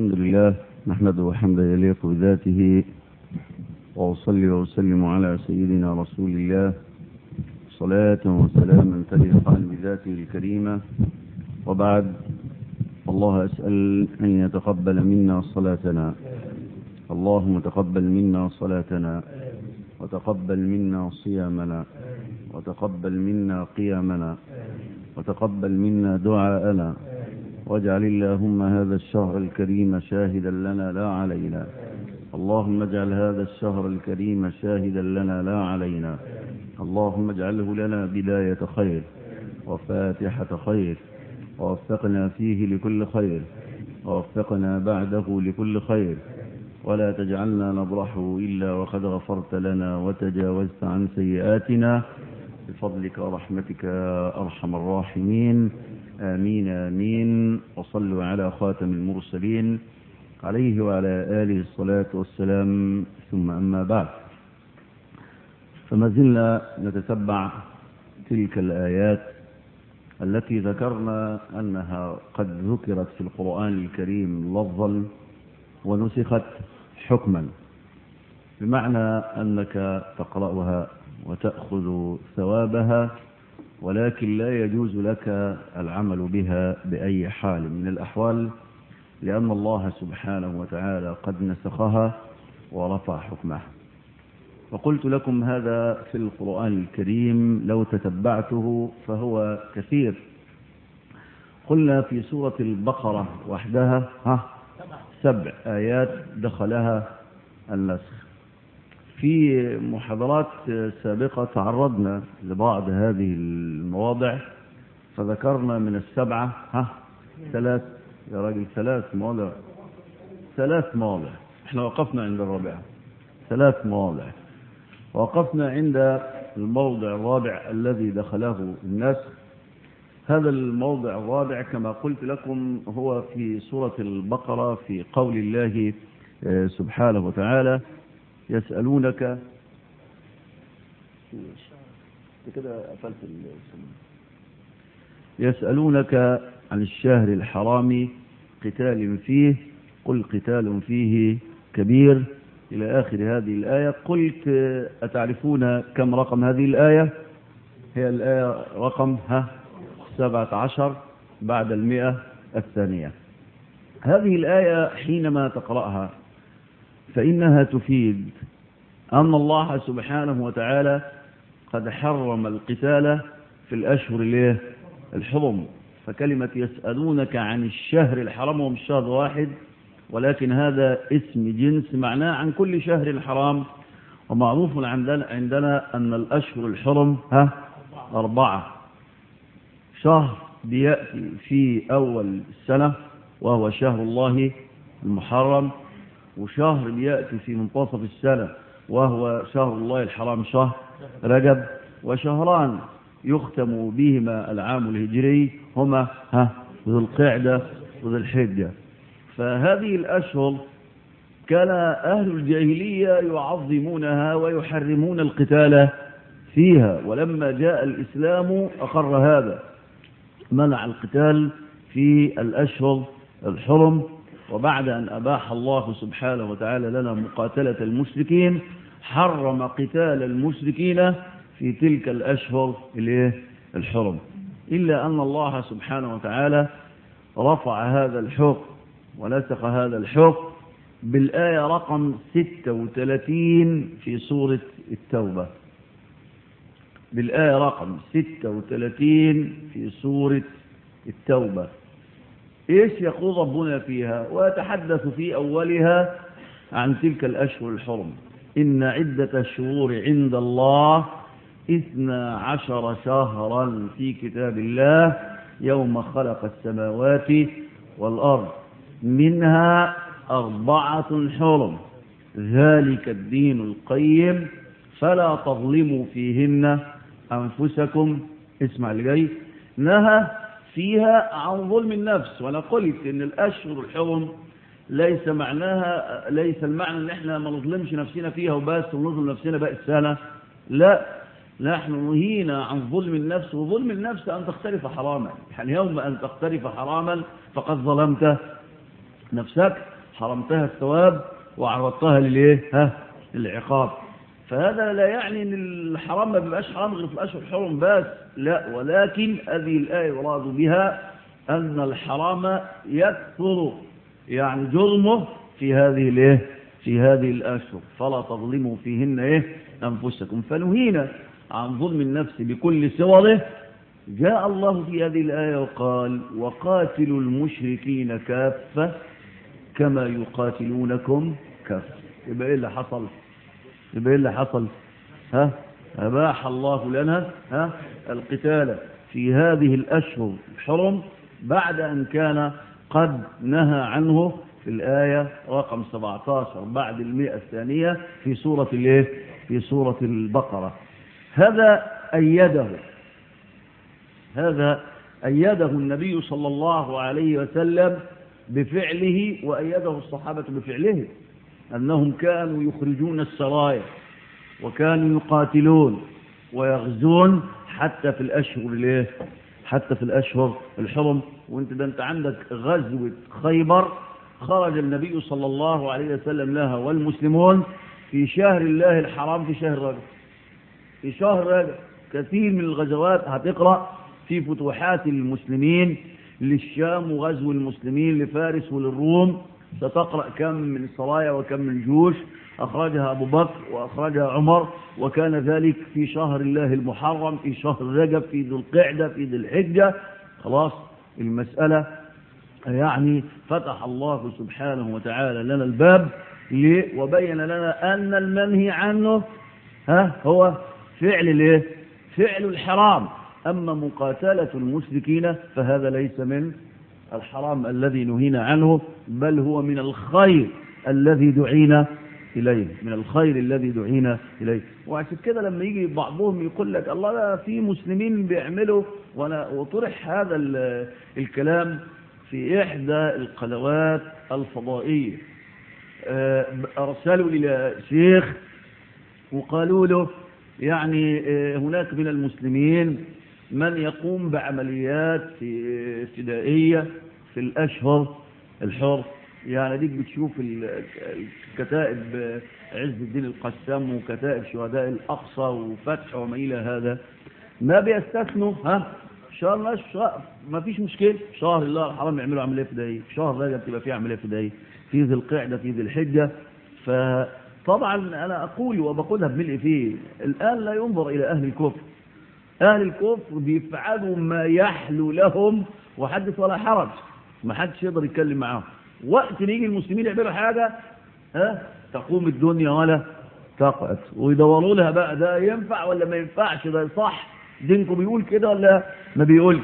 الحمد لله نحمده حمدا يليق بذاته وأصلي وأسلم على سيدنا رسول الله صلاة وسلاما تليقان بذاته الكريمة وبعد الله أسأل أن يتقبل منا صلاتنا اللهم تقبل منا صلاتنا وتقبل منا صيامنا وتقبل منا قيامنا وتقبل منا دعاءنا واجعل اللهم هذا الشهر الكريم شاهدا لنا لا علينا اللهم اجعل هذا الشهر الكريم شاهدا لنا لا علينا اللهم اجعله لنا بداية خير وفاتحة خير ووفقنا فيه لكل خير ووفقنا بعده لكل خير ولا تجعلنا نبرحه إلا وقد غفرت لنا وتجاوزت عن سيئاتنا بفضلك ورحمتك يا أرحم الراحمين آمين آمين وصلوا على خاتم المرسلين عليه وعلى آله الصلاة والسلام ثم أما بعد فما زلنا نتتبع تلك الآيات التي ذكرنا أنها قد ذكرت في القرآن الكريم لفظا ونسخت حكما بمعنى أنك تقرأها وتأخذ ثوابها ولكن لا يجوز لك العمل بها بأي حال من الأحوال لأن الله سبحانه وتعالى قد نسخها ورفع حكمها وقلت لكم هذا في القرآن الكريم لو تتبعته فهو كثير قلنا في سورة البقرة وحدها ها سبع آيات دخلها النسخ في محاضرات سابقة تعرضنا لبعض هذه المواضع فذكرنا من السبعة ها ثلاث يا راجل ثلاث مواضع ثلاث مواضع احنا وقفنا عند الرابعة ثلاث مواضع وقفنا عند الموضع الرابع الذي دخله النسخ هذا الموضع الرابع كما قلت لكم هو في سورة البقرة في قول الله سبحانه وتعالى يسألونك كده قفلت يسألونك عن الشهر الحرام قتال فيه قل قتال فيه كبير إلى آخر هذه الآية قلت أتعرفون كم رقم هذه الآية هي الآية رقم ها سبعة عشر بعد المئة الثانية هذه الآية حينما تقرأها فإنها تفيد أن الله سبحانه وتعالى قد حرم القتال في الأشهر الحرم فكلمة يسألونك عن الشهر الحرام هو مش شهر واحد ولكن هذا اسم جنس معناه عن كل شهر حرام ومعروف عندنا, عندنا أن الأشهر الحرم ها أربعة شهر بيأتي في أول السنة وهو شهر الله المحرم وشهر بيأتي في منتصف السنة وهو شهر الله الحرام شهر رجب وشهران يختم بهما العام الهجري هما ها ذو القعدة وذو الحجة فهذه الأشهر كان أهل الجاهلية يعظمونها ويحرمون القتال فيها ولما جاء الإسلام أقر هذا منع القتال في الأشهر الحرم وبعد أن أباح الله سبحانه وتعالى لنا مقاتلة المشركين حرم قتال المشركين في تلك الأشهر الحرم إلا أن الله سبحانه وتعالى رفع هذا الحكم ونسخ هذا الحكم بالآية رقم 36 في سورة التوبة بالآية رقم 36 في سورة التوبة إيش يقول ربنا فيها ويتحدث في أولها عن تلك الأشهر الحرم إن عدة الشهور عند الله إثنى عشر شهرا في كتاب الله يوم خلق السماوات والأرض منها أربعة حرم ذلك الدين القيم فلا تظلموا فيهن أنفسكم اسمع اللي جاي نهى فيها عن ظلم النفس وأنا قلت إن الأشهر الحرم ليس معناها ليس المعنى ان احنا ما نظلمش نفسنا فيها وبس ونظلم نفسنا باقي السنه لا نحن نهينا عن ظلم النفس وظلم النفس ان تقترف حراما يعني يوم ان تقترف حراما فقد ظلمت نفسك حرمتها الثواب وعرضتها للايه ها للعقاب فهذا لا يعني ان الحرام ما بيبقاش حرام غير في الاشهر الحرم بس لا ولكن هذه الايه يراد بها ان الحرام يكثر يعني جرمه في هذه الايه في هذه الاشهر فلا تظلموا فيهن ايه انفسكم فنهينا عن ظلم النفس بكل صوره جاء الله في هذه الآية وقال وقاتلوا المشركين كافة كما يقاتلونكم كافة يبقى ايه اللي حصل يبقى ايه اللي حصل ها أباح الله لنا ها القتال في هذه الأشهر الحرم بعد أن كان قد نهى عنه في الآية رقم 17 بعد المئة الثانية في سورة الايه في سورة البقرة هذا أيده هذا أيده النبي صلى الله عليه وسلم بفعله وأيده الصحابة بفعله أنهم كانوا يخرجون السرايا وكانوا يقاتلون ويغزون حتى في الأشهر الايه حتى في الأشهر الحرم وانت ده انت عندك غزوة خيبر خرج النبي صلى الله عليه وسلم لها والمسلمون في شهر الله الحرام في شهر رجب في شهر رجب كثير من الغزوات هتقرأ في فتوحات المسلمين للشام وغزو المسلمين لفارس وللروم ستقرأ كم من السرايا وكم من الجيوش أخرجها أبو بكر وأخرجها عمر وكان ذلك في شهر الله المحرم في شهر رجب في ذو القعدة في ذي الحجة خلاص المسألة يعني فتح الله سبحانه وتعالى لنا الباب وبين لنا أن المنهي عنه ها هو فعل الايه فعل الحرام أما مقاتلة المشركين فهذا ليس من الحرام الذي نهينا عنه بل هو من الخير الذي دعينا إليه من الخير الذي دعينا إليه وعشان كده لما يجي بعضهم يقول لك الله لا في مسلمين بيعملوا وأنا وطرح هذا الكلام في إحدى القنوات الفضائية أرسلوا إلى شيخ وقالوا له يعني هناك من المسلمين من يقوم بعمليات ابتدائية في الأشهر الحر يعني ديك بتشوف الكتائب عز الدين القسام وكتائب شهداء الأقصى وفتح وما إلى هذا ما بيستثنوا ها شهر لا شهر ما فيش مشكلة شهر الله الحرام يعملوا عملية ابتدائية شهر رجب تبقى فيه عملية ابتدائية في ذي القعدة في ذي الحجة فطبعا أنا أقول وبقولها بملء فيه الآن لا ينظر إلى أهل الكفر أهل الكفر بيفعلوا ما يحلو لهم وحدث ولا حرج ما حدش يقدر يتكلم معاهم وقت يجي المسلمين يعملوا حاجة ها تقوم الدنيا ولا تقعد ويدوروا لها بقى ده ينفع ولا ما ينفعش ده صح دينكم بيقول كده ولا ما بيقولش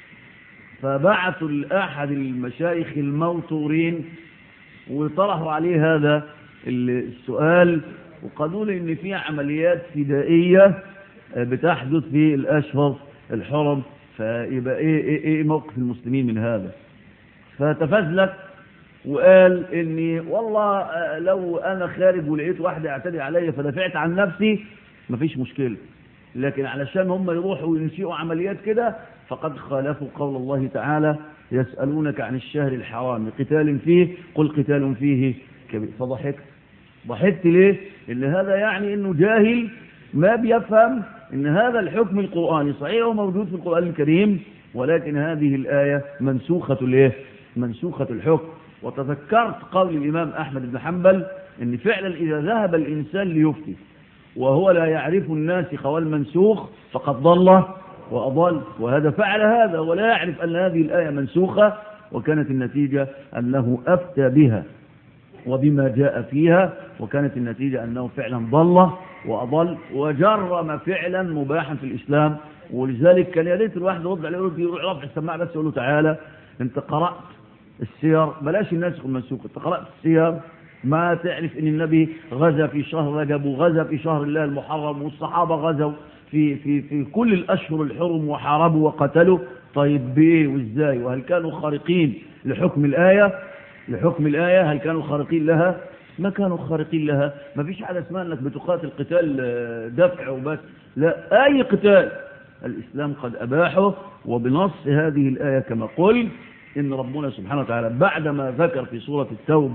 فبعثوا لأحد المشايخ الموتورين وطرحوا عليه هذا السؤال وقالوا له ان في عمليات فدائيه بتحدث في الاشهر الحرم فيبقى ايه ايه, إيه موقف المسلمين من هذا فتفزلك وقال اني والله لو انا خارج ولقيت واحده اعتدي عليا فدافعت عن نفسي مفيش مشكله لكن علشان هم يروحوا وينشئوا عمليات كده فقد خالفوا قول الله تعالى يسألونك عن الشهر الحرام قتال فيه قل قتال فيه كبير فضحكت ضحكت ليه ان هذا يعني انه جاهل ما بيفهم ان هذا الحكم القرآني صحيح هو موجود في القرآن الكريم ولكن هذه الآية منسوخة الايه منسوخة الحكم وتذكرت قول الإمام أحمد بن حنبل ان فعلا إذا ذهب الإنسان ليفتي وهو لا يعرف الناسخ والمنسوخ فقد ضل وأضل وهذا فعل هذا ولا يعرف أن هذه الآية منسوخة وكانت النتيجة أنه أفتى بها وبما جاء فيها وكانت النتيجة أنه فعلا ضل وأضل وجرم فعلا مباحا في الإسلام ولذلك كان يا ريت الواحد يرد عليه يروح رفع السماعة بس يقول له تعالى أنت قرأت السير بلاش الناسخ والمنسوخ أنت قرأت السير ما تعرف ان النبي غزا في شهر رجب وغزا في شهر الله المحرم والصحابة غزوا في, في, في كل الأشهر الحرم وحاربوا وقتلوا طيب بإيه وإزاي وهل كانوا خارقين لحكم الآية لحكم الآية هل كانوا خارقين لها ما كانوا خارقين لها ما فيش حاجة اسمها أنك بتقاتل قتال دفع وبس لا أي قتال الإسلام قد أباحه وبنص هذه الآية كما قلت إن ربنا سبحانه وتعالى بعدما ذكر في سورة التوبة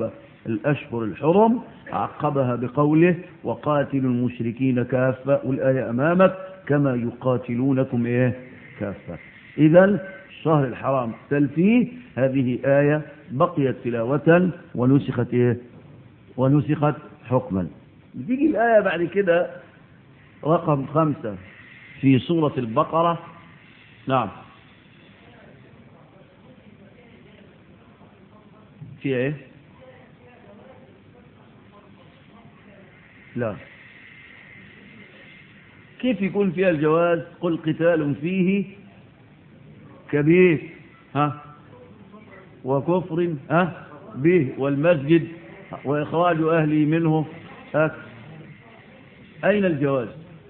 الأشهر الحرم عقبها بقوله وقاتلوا المشركين كافة والآية أمامك كما يقاتلونكم إيه كافة إذا الشهر الحرام قتل فيه هذه آية بقيت تلاوة ونسخت إيه ونسخت حكما بتيجي الآية بعد كده رقم خمسة في سورة البقرة نعم في ايه لا كيف يكون فيها الجواز قل قتال فيه كبير ها وكفر ها به والمسجد وإخراج أهلي منه أكثر أين الجواز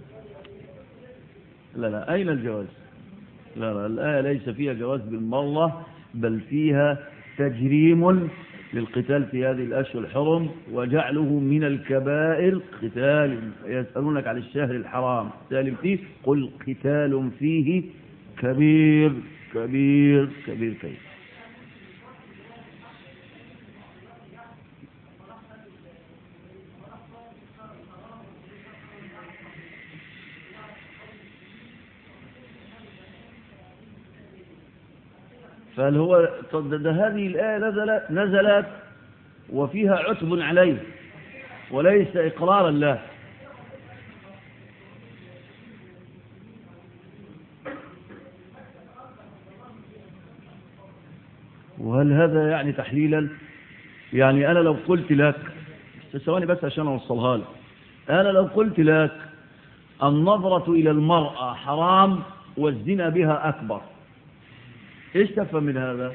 لا لا أين الجواز لا لا الآية ليس فيها جواز بالمرة بل فيها تجريم للقتال في هذه الأشهر الحرم وجعله من الكبائر قتال يسألونك عن الشهر الحرام قتال فيه قل قتال فيه كبير كبير كبير كبير فهل هو طب ده هذه الآية نزلت, نزلت وفيها عتب عليه وليس إقرارا له وهل هذا يعني تحليلا يعني أنا لو قلت لك ثواني بس عشان أوصلها لك أنا لو قلت لك النظرة إلى المرأة حرام والزنا بها أكبر ايش تفهم من هذا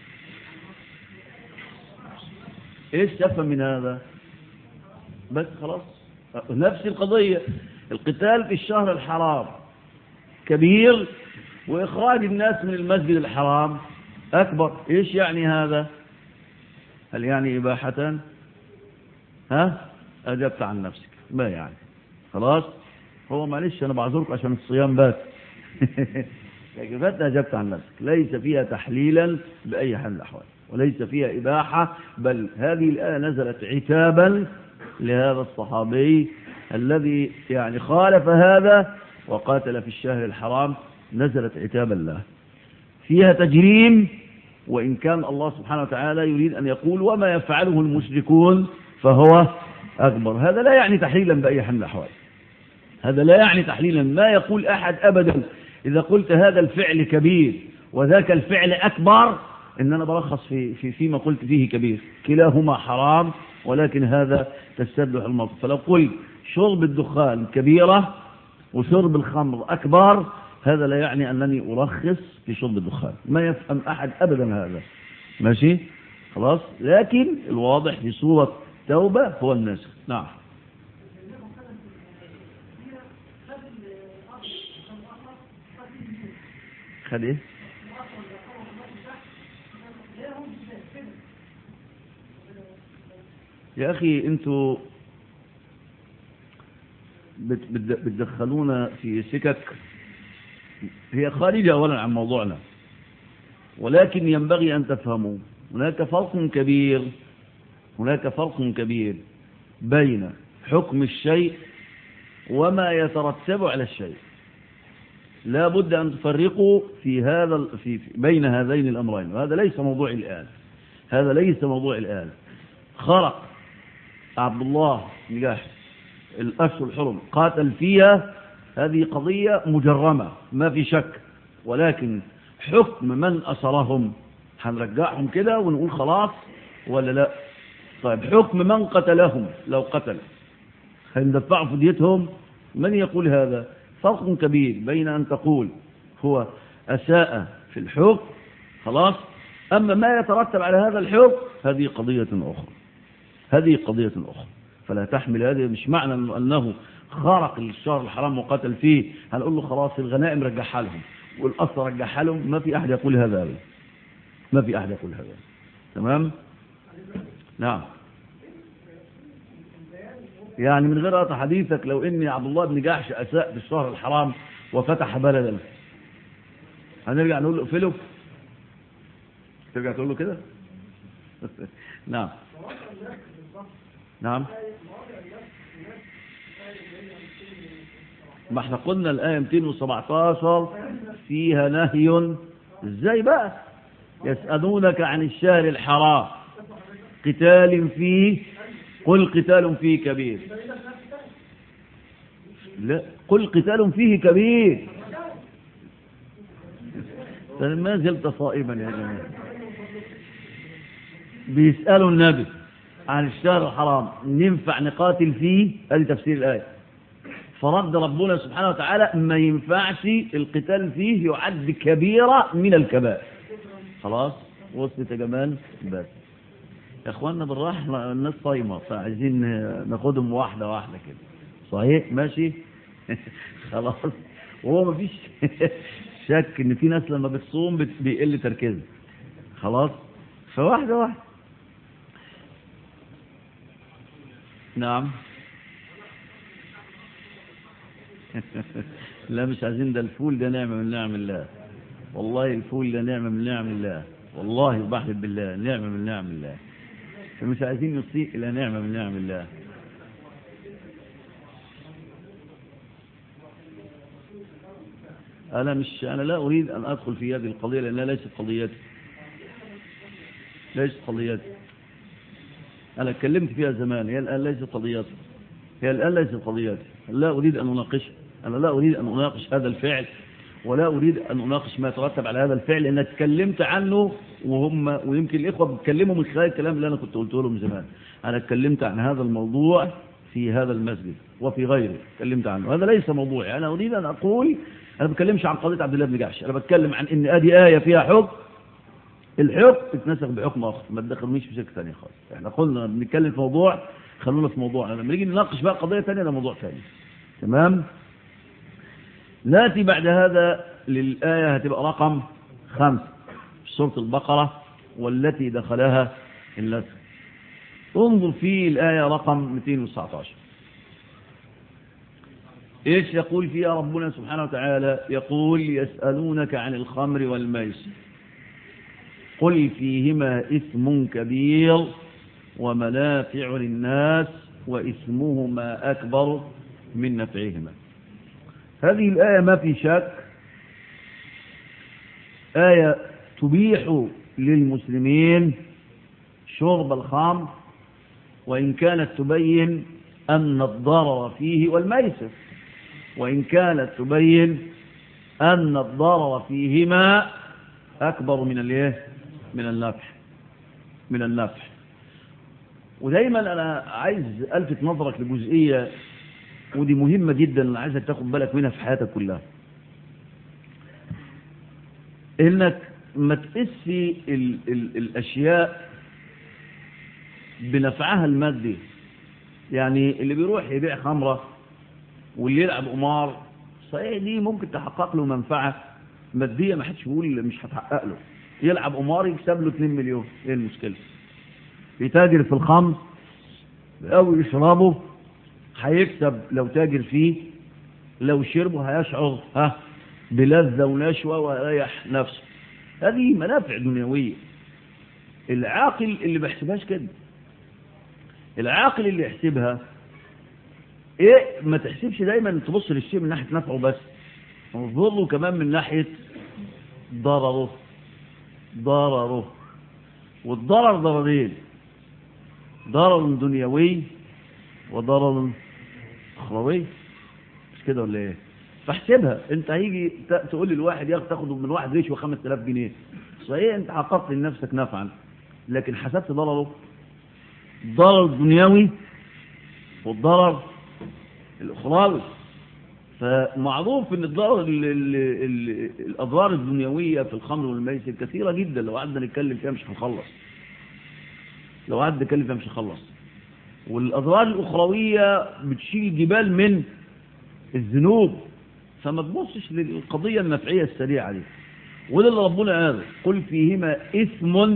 ايش تفهم من هذا بس خلاص نفس القضية القتال في الشهر الحرام كبير وإخراج الناس من المسجد الحرام أكبر إيش يعني هذا هل يعني إباحة ها أجبت عن نفسك ما يعني خلاص هو معلش أنا بعذرك عشان الصيام بس لكن فانت أجبت عن نفسك ليس فيها تحليلا بأي حال من الأحوال وليس فيها إباحة بل هذه الآية نزلت عتابا لهذا الصحابي الذي يعني خالف هذا وقاتل في الشهر الحرام نزلت عتابا له فيها تجريم وإن كان الله سبحانه وتعالى يريد أن يقول وما يفعله المشركون فهو أكبر هذا لا يعني تحليلا بأي حال من الأحوال هذا لا يعني تحليلا ما يقول أحد أبدا إذا قلت هذا الفعل كبير وذاك الفعل أكبر إن أنا برخص في, في فيما قلت فيه كبير كلاهما حرام ولكن هذا تستبدح الموقف فلو قلت شرب الدخان كبيرة وشرب الخمر أكبر هذا لا يعني أنني أرخص في شرب الدخان ما يفهم أحد أبدا هذا ماشي خلاص لكن الواضح في سورة توبة هو النسخ نعم خد ايه يا اخي انتوا بتدخلونا في سكك هي خارجة اولا عن موضوعنا ولكن ينبغي ان تفهموا هناك فرق كبير هناك فرق كبير بين حكم الشيء وما يترتب على الشيء لا بد أن تفرقوا في هذا في بين هذين الأمرين وهذا ليس موضوع الآن هذا ليس موضوع الآن خرق عبد الله نجاح الأشهر الحرم قاتل فيها هذه قضية مجرمة ما في شك ولكن حكم من أسرهم هنرجعهم كده ونقول خلاص ولا لا طيب حكم من قتلهم لو قتل هندفعوا فديتهم من يقول هذا فرق كبير بين أن تقول هو أساء في الحكم خلاص أما ما يترتب على هذا الحكم هذه قضية أخرى هذه قضية أخرى فلا تحمل هذه مش معنى أنه خرق الشهر الحرام وقتل فيه هنقول له خلاص الغنائم رجعها لهم والأصل رجعها لهم ما في أحد يقول هذا أبدا ما في أحد يقول هذا تمام نعم يعني من غير قطع حديثك لو ان عبد الله بن جحش اساء في الشهر الحرام وفتح بلدا هنرجع نقول له اقفله ترجع تقول له كده نعم نعم ما احنا قلنا الآية 217 فيها نهي ازاي بقى يسألونك عن الشهر الحرام قتال فيه قل قتال فيه كبير لا قل قتال فيه كبير ما زلت صائما يا جماعة بيسألوا النبي عن الشهر الحرام ينفع نقاتل فيه هذه تفسير الآية فرد ربنا سبحانه وتعالى ما ينفعش القتال فيه يعد كبيرة من الكبائر خلاص وصلت يا جمال بس يا اخوانا بالراحة الناس صايمة فعايزين ناخدهم واحدة واحدة كده صحيح ماشي خلاص وهو مفيش شك ان في ناس لما بتصوم بت- بيقل تركيزها خلاص فواحدة واحدة نعم لا مش عايزين ده الفول ده نعمة من نعم الله والله الفول ده نعمة من نعم الله والله بحلف بالله نعمة من نعم الله فمش عايزين نسيء إلى نعمة من نعم الله أنا مش أنا لا أريد أن أدخل في هذه القضية لأنها ليست قضيتي ليست قضيتي أنا اتكلمت فيها زمان هي الآن ليست قضيتي هي الآن ليست قضيتي لا أريد أن أناقشها أنا لا أريد أن أناقش هذا الفعل ولا أريد أن أناقش ما يترتب على هذا الفعل لأن اتكلمت عنه وهم ويمكن الإخوة بيتكلموا من خلال الكلام اللي أنا كنت قلته لهم زمان أنا اتكلمت عن هذا الموضوع في هذا المسجد وفي غيره اتكلمت عنه هذا ليس موضوعي أنا أريد أن أقول أنا ما بتكلمش عن قضية عبد الله بن جحش أنا بتكلم عن إن أدي آية فيها حكم الحكم اتنسخ بحكم آخر ما تدخلنيش في شكل ثاني خالص احنا قلنا بنتكلم في موضوع خلونا في موضوع لما نيجي نناقش بقى قضية ثانية ده موضوع ثاني تمام ناتي بعد هذا للآية هتبقى رقم خمسة في سورة البقرة والتي دخلها النسخ انظر في الآية رقم 219 ايش يقول فيها ربنا سبحانه وتعالى يقول يسألونك عن الخمر والميسر قل فيهما إثم كبير ومنافع للناس وإثمهما أكبر من نفعهما هذه الآية ما في شك آية تبيح للمسلمين شرب الخمر وإن كانت تبين أن الضرر فيه والميسر وإن كانت تبين أن الضرر فيهما أكبر من الايه من النفع من النفع ودايما أنا عايز ألفت نظرك لجزئية ودي مهمة جدا أنا عايزك تاخد بالك منها في حياتك كلها إنك ما تقسي ال ال الأشياء بنفعها المادي يعني اللي بيروح يبيع خمرة واللي يلعب قمار صحيح دي ممكن تحقق له منفعة مادية ما حدش بيقول مش هتحقق له يلعب قمار يكسب له 2 مليون ايه المشكلة يتاجر في الخمر او يشربه هيكسب لو تاجر فيه لو شربه هيشعر ها بلذة ونشوة ويريح نفسه هذه منافع دنيوية العاقل اللي ما يحسبهاش كده العاقل اللي يحسبها ايه ما تحسبش دايما تبص للشيء من ناحية نفعه بس انظر له كمان من ناحية ضرره ضرره والضرر ضررين ضرر دنيوي وضرر اخروي مش كده ولا ايه فاحسبها انت هيجي ت- تقول لي الواحد ياخد تاخده من واحد ريشوه 5000 جنيه صحيح انت حققت لنفسك نفعا لكن حسبت ضرره ضرر دنيوي والضرر الاخروي فمعروف ان الضرر ال ال ال الاضرار الدنيويه في الخمر والميسر كثيره جدا لو قعدنا نتكلم فيها مش هنخلص لو قعدنا نتكلم فيها مش هنخلص والاضرار الاخرويه بتشيل جبال من الذنوب فما تبصش للقضيه النفعيه السريعه دي وده اللي ربنا قال قل فيهما اثم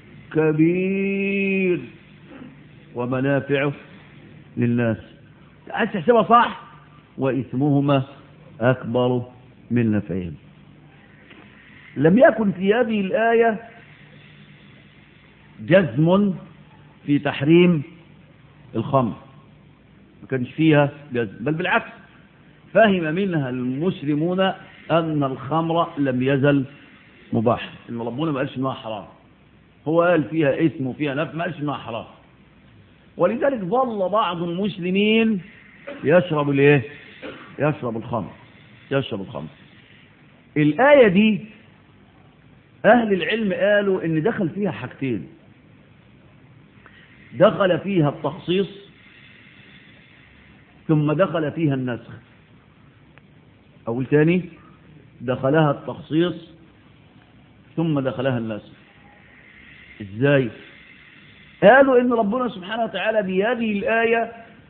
كبير ومنافع للناس عايز تحسبها صح وإثمهما أكبر من نفعهم لم يكن في هذه الآية جزم في تحريم الخمر ما كانش فيها جزم بل بالعكس فهم منها المسلمون أن الخمر لم يزل مباح إن ربنا ما قالش إنها حرام هو قال فيها اسم وفيها نفع ما قالش إنها حرام ولذلك ظل بعض المسلمين يشرب الايه يشرب الخمر يشرب الخمر الآية دي أهل العلم قالوا إن دخل فيها حاجتين دخل فيها التخصيص ثم دخل فيها النسخ أول تاني دخلها التخصيص ثم دخلها النسخ ازاي قالوا ان ربنا سبحانه وتعالى بهذه الآية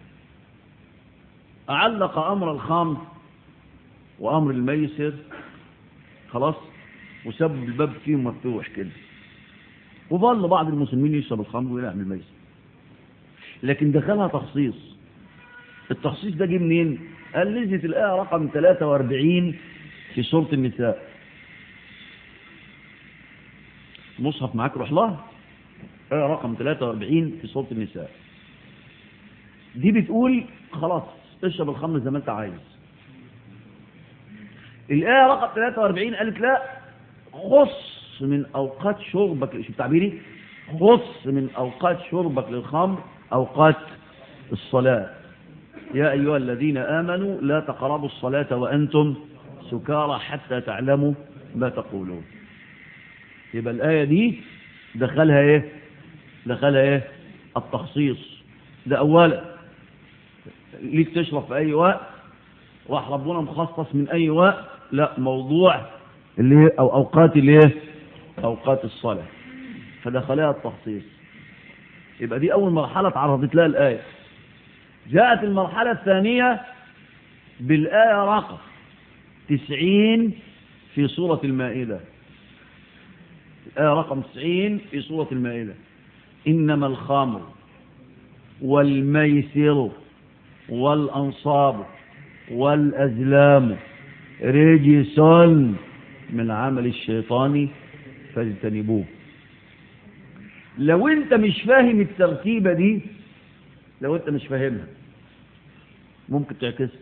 علق أمر الخمر وأمر الميسر خلاص وسبب الباب فيه مفتوح كده وظل بعض المسلمين يشرب الخمر ويعمل الميسر لكن دخلها تخصيص التخصيص ده جه منين قال نزلت الآية رقم 43 في سورة النساء مصحف معاك روح لها آية رقم 43 في سورة النساء دي بتقول خلاص اشرب الخمر زي ما انت عايز الآية رقم 43 قالت لا خص من أوقات شربك شو تعبيري خص من أوقات شربك للخمر أوقات الصلاة يا أيها الذين آمنوا لا تقربوا الصلاة وأنتم سكارى حتى تعلموا ما تقولون يبقى الآية دي دخلها إيه دخلها إيه التخصيص ده أولا ليك تشرب في أي وقت راح ربنا مخصص من أي وقت لا موضوع اللي أو أوقات اللي إيه أوقات الصلاة فدخلها التخصيص يبقى دي أول مرحلة تعرضت لها الآية جاءت المرحلة الثانية بالآية رقم تسعين في سورة المائدة الآية رقم تسعين في سورة المائدة إنما الخمر والميسر والأنصاب والأزلام رجس من عمل الشيطان فاجتنبوه لو انت مش فاهم الترتيبة دي لو انت مش فاهمها ممكن تعكسها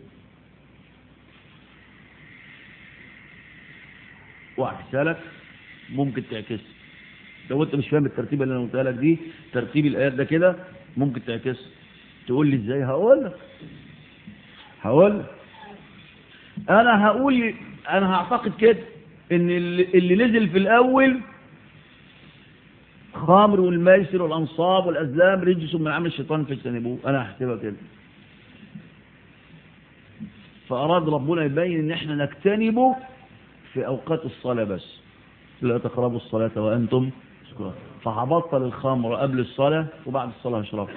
واعكسها لك ممكن تعكسها لو انت مش فاهم الترتيبه اللي انا قلتها لك دي ترتيب الايات ده كده ممكن تعكسها تقول لي ازاي هقول لك هقول لك انا هقول انا هعتقد كده ان اللي, اللي نزل في الاول خامر والميسر والانصاب والازلام رجس من عمل الشيطان فاجتنبوه انا هحسبها كده فاراد ربنا يبين ان احنا نجتنبه في اوقات الصلاه بس لا تقربوا الصلاه وانتم سكران فهبطل الخمر قبل الصلاه وبعد الصلاه هشربها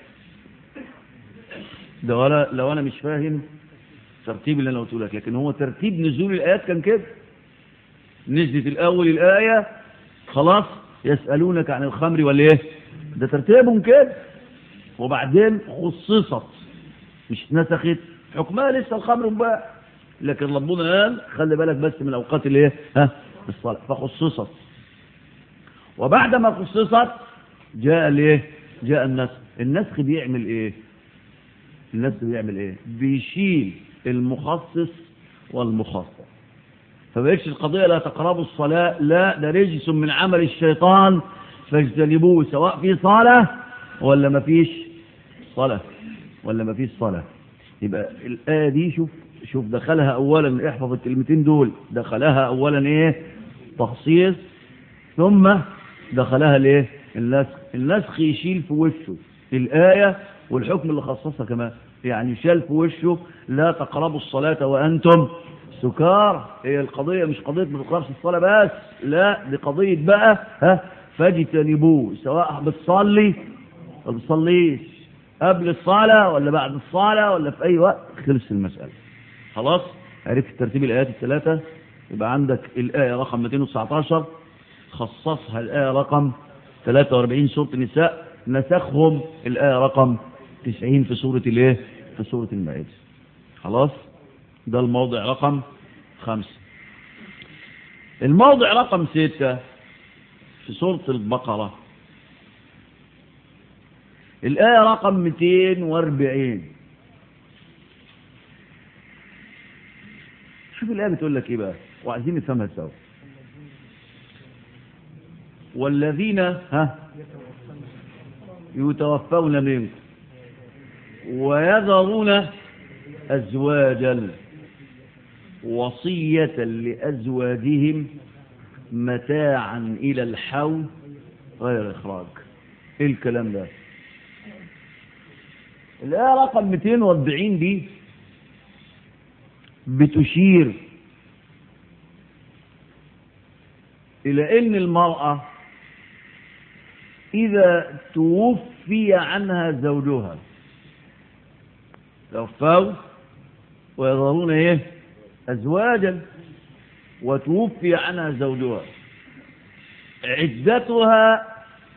ده ولا لو انا مش فاهم ترتيب اللي انا قلته لك لكن هو ترتيب نزول الايات كان كده نزلت الاول الايه خلاص يسالونك عن الخمر والايه ده ترتيبهم كده وبعدين خصصت مش نسخت حكمها لسه الخمر مباح لكن ربنا قال خلي بالك بس من الاوقات اللي ايه ها الصلاه فخصصت وبعد ما خصصت جاء الايه جاء النسخ النسخ بيعمل ايه النسخ بيعمل ايه بيشيل المخصص والمخصص فبقتش القضية لا تقربوا الصلاة لا ده رجس من عمل الشيطان فاجتنبوه سواء في صلاة ولا ما فيش صلاة ولا ما فيش صلاة يبقى الآية دي شوف شوف دخلها أولا احفظ الكلمتين دول دخلها أولا إيه تخصيص ثم دخلها ليه النسخ النسخ يشيل في وشه الآية والحكم اللي خصصها كمان يعني شال في وشه لا تقربوا الصلاة وأنتم سكار هي القضية مش قضية ما تقربش الصلاة بس لا دي قضية بقى ها فاجتنبوه سواء بتصلي ما بتصليش قبل الصلاة ولا بعد الصلاة ولا في أي وقت خلص المسألة خلاص عرفت ترتيب الآيات الثلاثة يبقى عندك الآية رقم 219 خصصها الآية رقم 43 سورة النساء نسخهم الآية رقم 90 في سورة الايه في سورة المائدة خلاص ده الموضع رقم خمسة الموضع رقم ستة في سورة البقرة الآية رقم 240 شوف الآية بتقول لك إيه بقى وعايزين نفهمها سوا والذين ها يتوفون منكم ويذرون أزواجا وصية لأزواجهم متاعا إلى الحول غير إخراج إيه الكلام ده الآية رقم 240 دي بتشير إلى أن المرأة إذا توفي عنها زوجها توفوا ويظهرون إيه أزواجا وتوفي عنها زوجها عدتها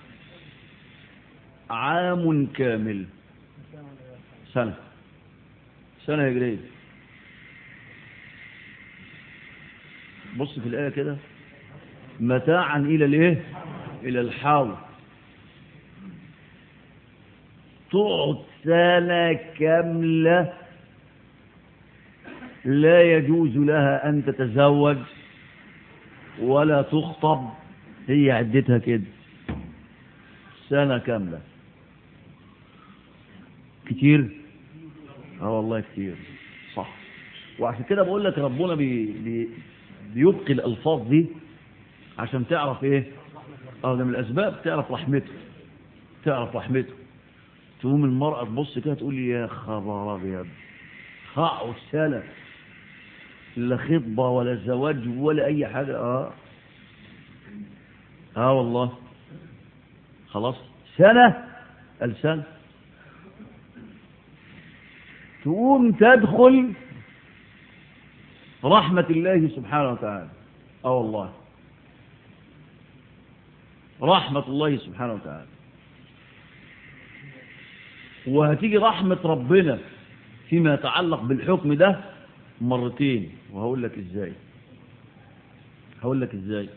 عام كامل سنة سنة هجرية بص في الآية كده متاعا إلى الإيه إلى الحول تقعد سنة كاملة لا يجوز لها أن تتزوج ولا تخطب هي عدتها كده سنة كاملة كتير اه والله كتير صح وعشان كده بقول لك ربنا بي بي بيبقي الألفاظ دي عشان تعرف ايه اه ده من الأسباب تعرف رحمته تعرف رحمته تقوم المرأة تبص كده تقول لي يا خبر أبيض هقعد سنة لا خطبة ولا زواج ولا أي حاجة اه اه والله خلاص سنة السنة تقوم تدخل رحمة الله سبحانه وتعالى اه والله رحمة الله سبحانه وتعالى وهتيجي رحمة ربنا فيما يتعلق بالحكم ده مرتين وهقول لك ازاي هقول لك ازاي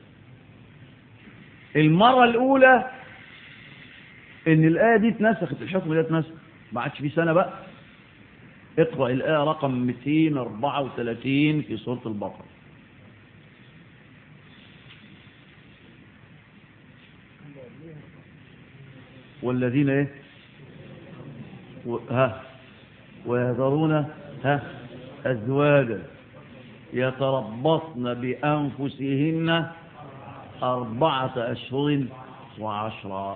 المرة الأولى إن الآية دي اتنسخت الحكم ده اتنسخ ما عادش في سنة بقى اقرأ الآية رقم 234 في سورة البقرة والذين ايه و... ها ويذرون ها أزواجا يتربصن بأنفسهن أربعة أشهر وعشرة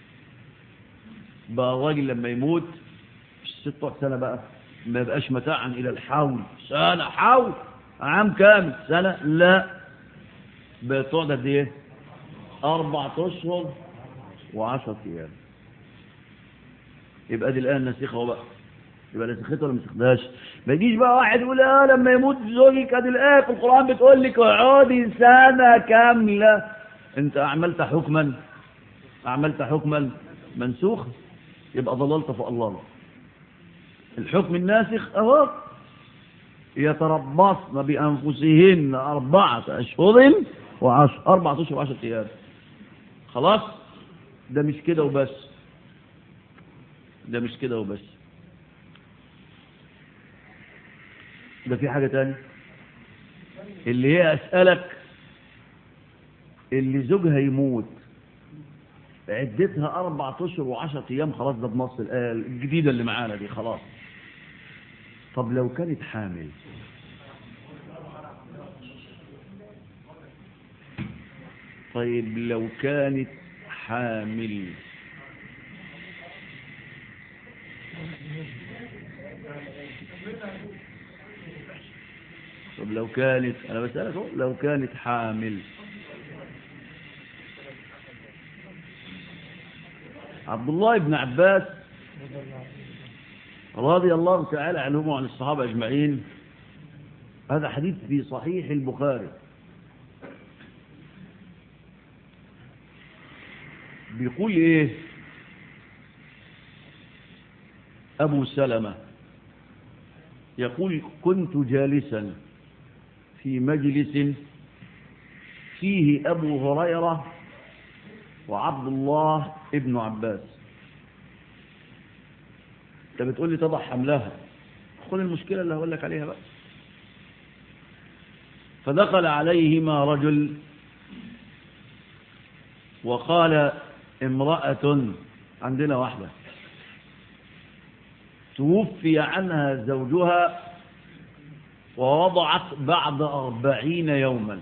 بقى الراجل لما يموت في ستة سنة بقى ما يبقاش متاعا إلى الحول سنة حول عام كامل سنة لا بتقعد قد ايه أربعة أشهر وعشرة أيام يبقى دي الآن نسيخة بقى يبقى نسيختها ولا ما نسيختهاش ما يجيش بقى واحد يقول اه لما يموت زوجك ادي الآية في القرآن بتقول لك اقعدي سنة كاملة انت أعملت حكما أعملت حكما منسوخا يبقى ضللت فأضلال الحكم الناسخ اهو يتربصن بأنفسهن أربعة أشهر وعشر أربعة أشهر وعشر أيام خلاص ده مش كده وبس ده مش كده وبس ده في حاجة تانية اللي هي أسألك اللي زوجها يموت عدتها أربعة أشهر وعشرة أيام خلاص ده بنص الآية الجديدة اللي معانا دي خلاص طب لو كانت حامل طيب لو كانت حامل طب لو كانت أنا بسألك أهو، لو كانت حامل عبد الله بن عباس رضي الله تعالى عنهم وعن الصحابة أجمعين هذا حديث في صحيح البخاري بيقول إيه أبو سلمة يقول كنت جالسا في مجلس فيه أبو هريرة وعبد الله ابن عباس انت بتقول لي تضع حملها خد المشكلة اللي هقول لك عليها بقى فدخل عليهما رجل وقال امرأة عندنا واحدة توفي عنها زوجها ووضعت بعد أربعين يوما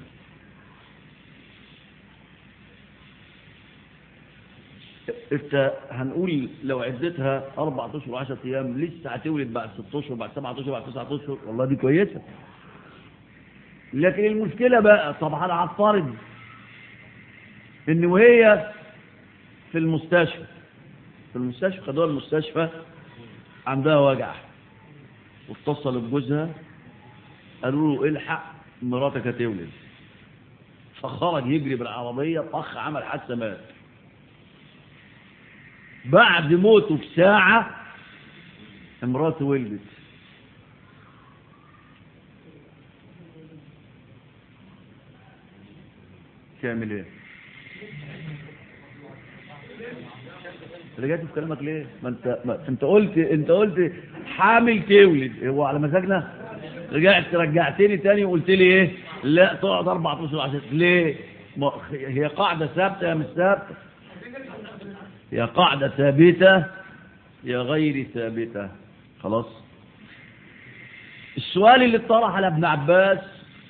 انت هنقول لو عدتها اربع اشهر وعشرة ايام لسه هتولد بعد ست اشهر بعد سبعة اشهر بعد تسعة اشهر والله دي كويسة لكن المشكلة بقى طبعا هنفترض ان وهي في المستشفى في المستشفى خدوها المستشفى عندها وجع واتصل بجوزها قالوا له الحق مراتك هتولد فخرج يجري بالعربية طخ عمل حادثة مات بعد موته بساعة امراته ولدت تعمل ايه رجعت في كلامك ليه ما انت ما انت قلت انت قلت حامل تولد هو على مزاجنا رجعت رجعتني تاني وقلت لي ايه لا تقعد اربع اشهر عشان ليه ما هي قاعده ثابته يا مش ثابته يا قاعده ثابته يا غير ثابته خلاص السؤال اللي اتطرح على ابن عباس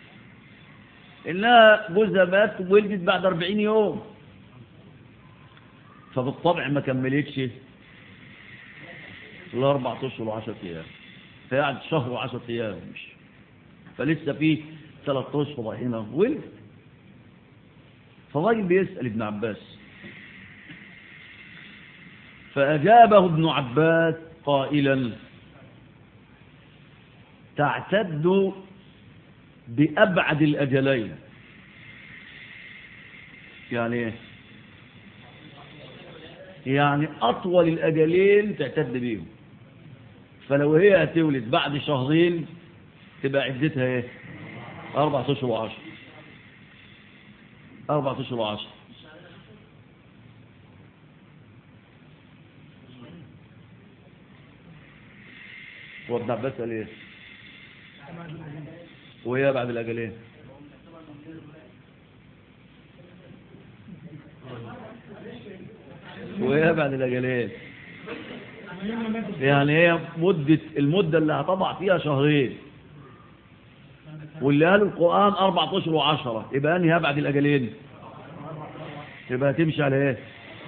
انها جوزها مات وولدت بعد 40 يوم فبالطبع ما كملتش الاربع اشهر و10 ايام فقعد شهر و10 ايام مش فلسه في ثلاث اشهر هنا ولد فالراجل بيسال ابن عباس فاجابه ابن عباس قائلا تعتد بأبعد الأجلين يعني ايه يعني أطول الأجلين تعتد بيهم فلو هي هتولد بعد شهرين تبقى عدتها ايه أربعة أشهر وعشر أربعة أشهر وعشر وابن عباس قال ايه وهي بعد الأجلين وهي بعد الأجلين يعني هي مدة المدة اللي هتضع فيها شهرين واللي قالوا القرآن أربعة أشهر وعشرة يبقى أنهي بعد الأجلين يبقى تمشي على ايه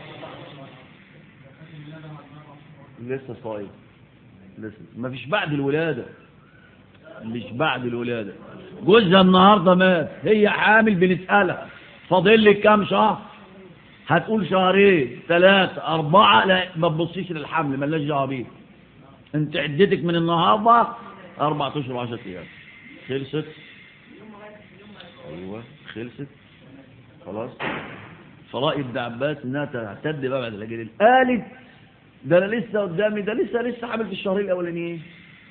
لسه صايم لسه ما فيش بعد الولادة مش بعد الولادة جوزها النهاردة مات هي حامل بنسألها فاضل لك كام شهر هتقول شهرين ثلاثة أربعة لا ما تبصيش للحمل مالناش دعوه بيه انت عدتك من النهاردة أربعة أشهر وعشرة أيام خلصت أيوة خلصت خلاص فرأي ابن عباس انها تعتد بقى بعد الاجل قالت ده انا لسه قدامي ده لسه لسه حامل في الشهرين الاولانيين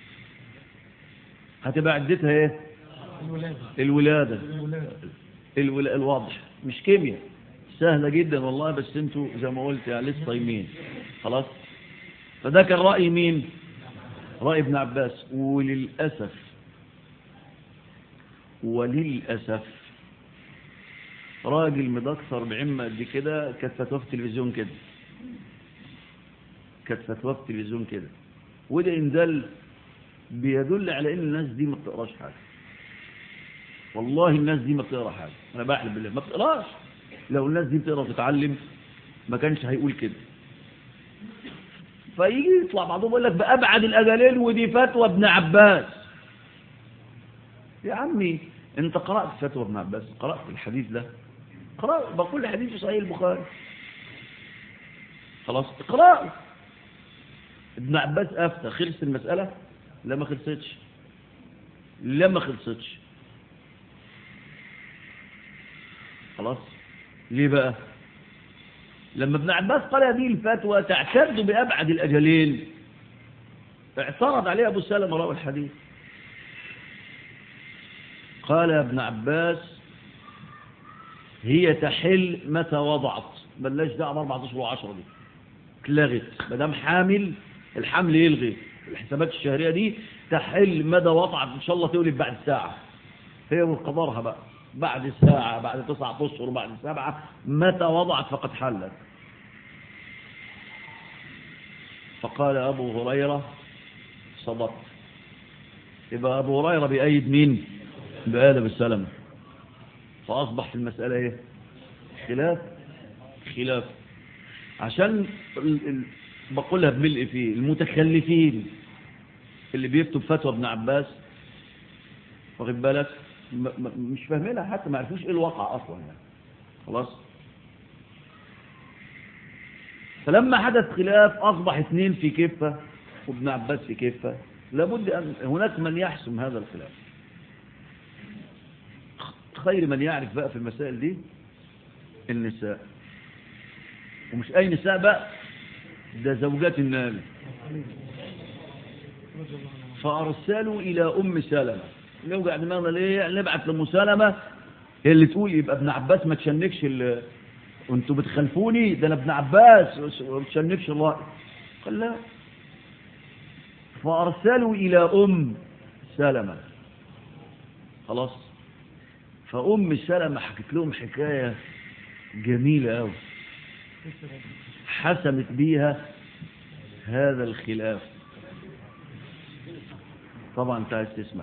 هتبقى عدتها ايه الولادة الولا... الواضح مش كيمياء سهلة جدا والله بس انتوا زي ما قلت يعني لسه صايمين خلاص فده كان رأي مين رأي ابن عباس وللأسف وللأسف راجل مدكسر بعمة قد كده كانت فتوى في التلفزيون كده كانت فتوى في التلفزيون كده وده انزل بيدل على ان الناس دي ما بتقراش حاجه والله الناس دي ما بتقرا حاجه انا بحلف بالله ما بتقراش لو الناس دي بتقرا وتتعلم ما كانش هيقول كده فيجي يطلع بعضهم يقول لك بأبعد الأجلين ودي فتوى ابن عباس يا عمي انت قرأت فتوى ابن عباس قرأت الحديث ده قرأت بقول الحديث في صحيح البخاري خلاص اقرأ ابن عباس أفتى خلص المسألة لا ما خلصتش لا ما خلصتش خلاص ليه بقى لما ابن عباس قال هذه الفتوى تعتد بأبعد الأجلين اعترض عليه أبو سلمة راوي الحديث قال ابن عباس هي تحل متى وضعت بلاش دعوة بأربعة أشهر وعشرة دي اتلغت ما دام حامل الحمل يلغي الحسابات الشهرية دي تحل مدى وضعت إن شاء الله تولد بعد ساعة هي وقدرها بقى بعد الساعة بعد تسعة أشهر بعد سبعة متى وضعت فقد حلت فقال أبو هريرة صدقت يبقى أبو هريرة بأيد مين بآدم السلام فأصبح في المسألة إيه خلاف خلاف عشان ال... ال... بقولها بملء فيه المتخلفين اللي بيكتب فتوى ابن عباس واخد بالك م... م... مش فاهمينها حتى ما عرفوش ايه الواقع اصلا يعني خلاص فلما حدث خلاف اصبح اثنين في كفه وابن عباس في كفه لابد ان هناك من يحسم هذا الخلاف خير من يعرف بقى في المسائل دي النساء ومش اي نساء بقى ده زوجات النبي فارسلوا الى ام سلمة نوجع دماغنا ليه نبعت لام سلمة هي اللي تقول يبقى ابن عباس ما تشنكش ال... وانتوا بتخلفوني ده انا ابن عباس ما تشنكش الله قال لا فارسلوا الى ام سلمة خلاص فام سلمة حكت لهم حكايه جميلة أوي حسمت بيها هذا الخلاف طبعا انت عايز تسمع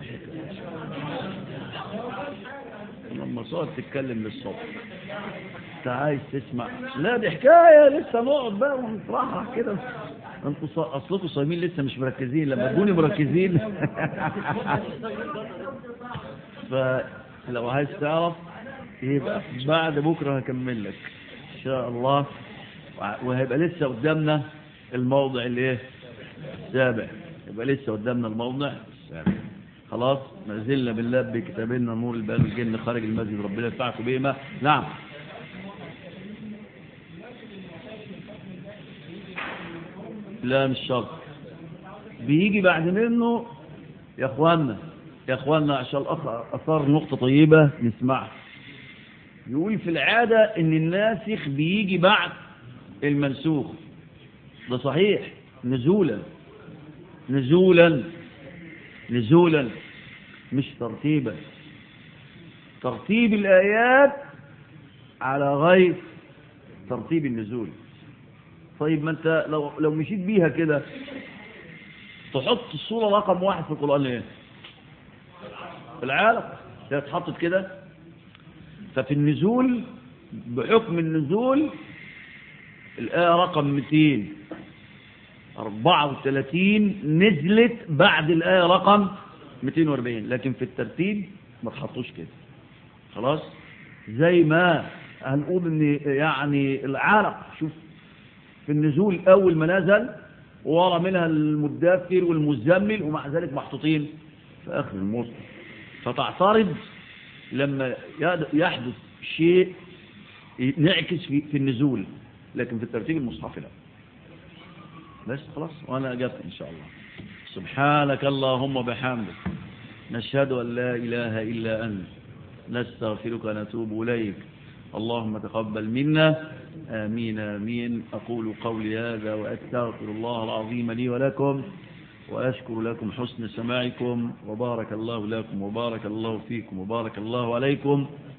لما صارت تتكلم للصبح انت عايز تسمع لا دي حكاية لسه نقعد بقى ونفرحها كده انتوا اصلكم صايمين لسه مش مركزين لما تكونوا مركزين فلو عايز تعرف يبقى بعد بكرة هكمل لك ان شاء الله وهيبقى لسه قدامنا الموضع الايه السابع يبقى لسه قدامنا الموضع السابع خلاص ما زلنا بالله بكتابنا نور البال والجن خارج المسجد ربنا ينفعكم بهما نعم لا مش شرط بيجي بعد منه يا اخوانا يا اخوانا عشان اثار نقطة طيبة نسمعها يقول في العادة ان الناسخ بيجي بعد المنسوخ ده صحيح نزولا نزولا نزولا مش ترتيبا ترتيب الآيات على غير ترتيب النزول طيب ما انت لو لو مشيت بيها كده تحط الصورة رقم واحد في القرآن ايه العالم هي اتحطت كده ففي النزول بحكم النزول الآية رقم 234 نزلت بعد الآية رقم 240 لكن في الترتيب ما تحطوش كده خلاص زي ما هنقول ان يعني العرق شوف في النزول اول ما نزل ورا منها المدثر والمزمل ومع ذلك محطوطين في اخر المصحف فتعترض لما يحدث شيء نعكس في, في النزول لكن في الترتيب المصحفي لا بس خلاص وانا اجبت ان شاء الله سبحانك اللهم بحمدك نشهد ان لا اله الا انت نستغفرك ونتوب اليك اللهم تقبل منا امين امين اقول قولي هذا واستغفر الله العظيم لي ولكم وأشكر لكم حسن سماعكم وبارك الله لكم وبارك الله فيكم وبارك الله عليكم